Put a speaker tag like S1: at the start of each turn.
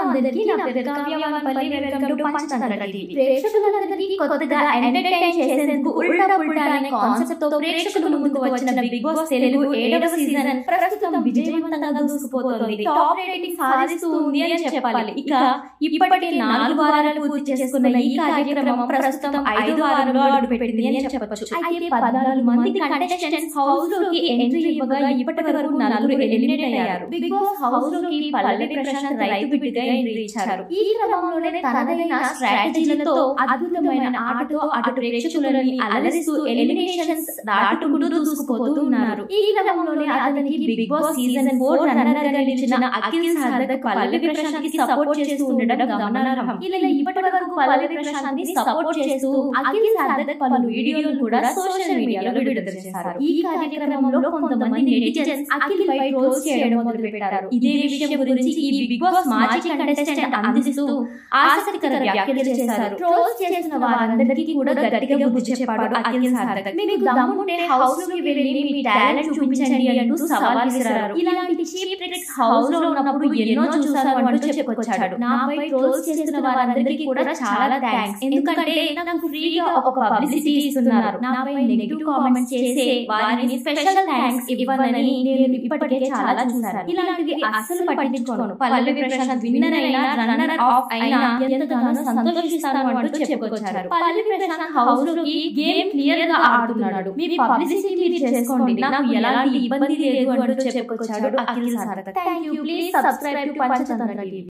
S1: అందరికీ నా పేరు కావ్యవాన్పల్లి వెల్కమ్ టు పంచతంత్ర టీవీ ప్రేక్షకులందరికీ కొత్తగా ఎంటర్టైన్ చేసేందుకు ఉల్టా పుల్టా అనే కాన్సెప్ట్ తో ప్రేక్షకుల ముందుకు వచ్చిన బిగ్ బాస్ తెలుగు ఏడవ సీజన్ ప్రస్తుతం విజయవంతంగా దూసుకుపోతోంది టాప్ రేటింగ్ సాధిస్తూ ఉంది అని చెప్పాలి ఇక ఇప్పటికే నాలుగు వారాలు పూర్తి చేసుకున్న ఈ కార్యక్రమం ప్రస్తుతం ఐదు వారంలో అడుగుపెట్టింది అని చెప్పొచ్చు అయితే పద్నాలుగు మంది కంటెస్టెంట్స్ హౌస్ లోకి ఎంట్రీ ఇవ్వగా ఇప్పటి వరకు నలుగురు ఎలిమినేట్ అయ్యారు బిగ్ బాస్ హౌస్ లోకి పల్లవి ప్రశాంత్ రైతు బిడ్డగా ఎంట్రీ ఇచ్చారు ఈ క్రమంలోనే తనదైన స్ట్రాటజీలతో అద్భుతమైన ఆటతో అటు ప్రేక్షకులని అలరిస్తూ ఎలిమినేషన్స్ దాటుకుంటూ దూసుకుపోతూ ఉన్నారు ఈ క్రమంలోనే అతనికి big boss season four runner గా నిలిచిన అఖిల్ సాధక్ పల్లవి ప్రశాంత్ కి సపోర్ట్ చేస్తూ ఉండడం గమనార్హం ఇలా ఇప్పటి వరకు పల్లవి ప్రశాంత్ ని సపోర్ట్ చేస్తూ అఖిల్ సాధక్ పలు వీడియోలు కూడా సోషల్ మీడియాలో విడుదల చేశారు ఈ కార్యక్రమంలో కొంతమంది నెటిజన్స్ అఖిల్ పై ట్రోల్స్ చేయడం మొదలు పెట్టారు ఇదే విషయం గురించి ఈ బిగ్ బాస్ మాజీ కంటెస్టెంట్ అందిస్తూ ఆసక్తికర వ్యాఖ్యలు చేశారు ట్రోల్స్ చేసిన వారందరికీ కూడా గట్టిగా బుద్ధి చెప్పాడు అఖిల్ సాధక్ మీకు దమ్ముంటే హౌస్ లోకి వెళ్ళి మీ టాలెంట్ చూపించండి అంటూ సవాల్ విసిరారు ఇలాంటి చీప్ ట్రిక్స్ హౌస్ లో ఉన్నప్పుడు ఎన్నో చూసాను అంటూ చెప్పుకొచ్చాడు నాపై ట్రోల్స్ చేస్తున్న వారందరికీ కూడా చాలా థ్యాంక్స్ ఎందుకంటే నాకు ఫ్రీగా ఒక పబ్లిసిటీ ఇస్తున్నారు నాపై నెగిటివ్ కామెంట్స్ చేసే వారిని స్పెషల్ థ్యాంక్స్ ఇవ్వనని నేను ఇప్పటికే చాలా చూసాను ఇలాంటివి అస్సలు పట్టించుకోను పల్లవి ప్రశాంత్ విన్నర్ అయినా రన్నర్ ఆఫ్ అయినా ఎంతగానో సంతోషిస్తాను అంటూ చెప్పుకొచ్చారు పల్లవి ప్రశాంత్ హౌస్ లోకి గేమ్ క్లియర్ గా ఆడుతున్నాడు మీ పబ్లిసిటీ మీరు చేసుకోండి నాకు ఎలాంటి ఇబ్బంది లేదు అంటూ చెప్పుకొచ్చాడు Akhil Sarath thank you please subscribe to Panchatantra TV